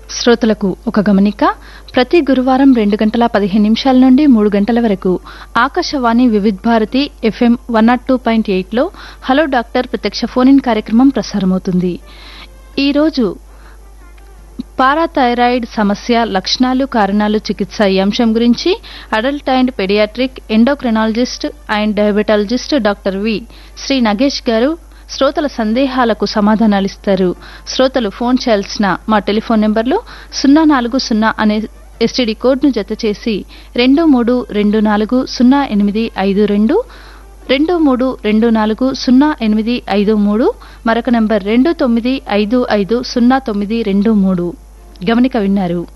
శ్రోతలకు ఒక గమనిక ప్రతి గురువారం రెండు గంటల పదిహేను నిమిషాల నుండి మూడు గంటల వరకు Akashvani Vividh Bharati FM one nought two point ఎయిట్లో హలో డాక్టర్ ప్రత్యక్ష ఫోన్ ఇన్ కార్యక్రమం ప్రసారమవుతుంది ఈరోజు పారాథైరాయిడ్ సమస్య లక్షణాలు కారణాలు చికిత్స ఈ అంశం గురించి adult and pediatric endocrinologist and diabetologist doctor V Shri Nagesh garu శ్రోతల సందేహాలకు సమాధానాలిస్తారు శ్రోతలు ఫోన్ చేయాల్సిన మా టెలిఫోన్ నెంబర్లు సున్నా నాలుగు సున్నా అనే ఎస్టీడీ కోడ్ను జత చేసి రెండు మూడు రెండు నాలుగు సున్నా ఎనిమిది ఐదు రెండు రెండు మూడు రెండు నాలుగు సున్నా ఎనిమిది ఐదు మూడు మరొక నంబర్ రెండు తొమ్మిది ఐదు ఐదు సున్నా తొమ్మిది రెండు మూడు గమనిక విన్నారు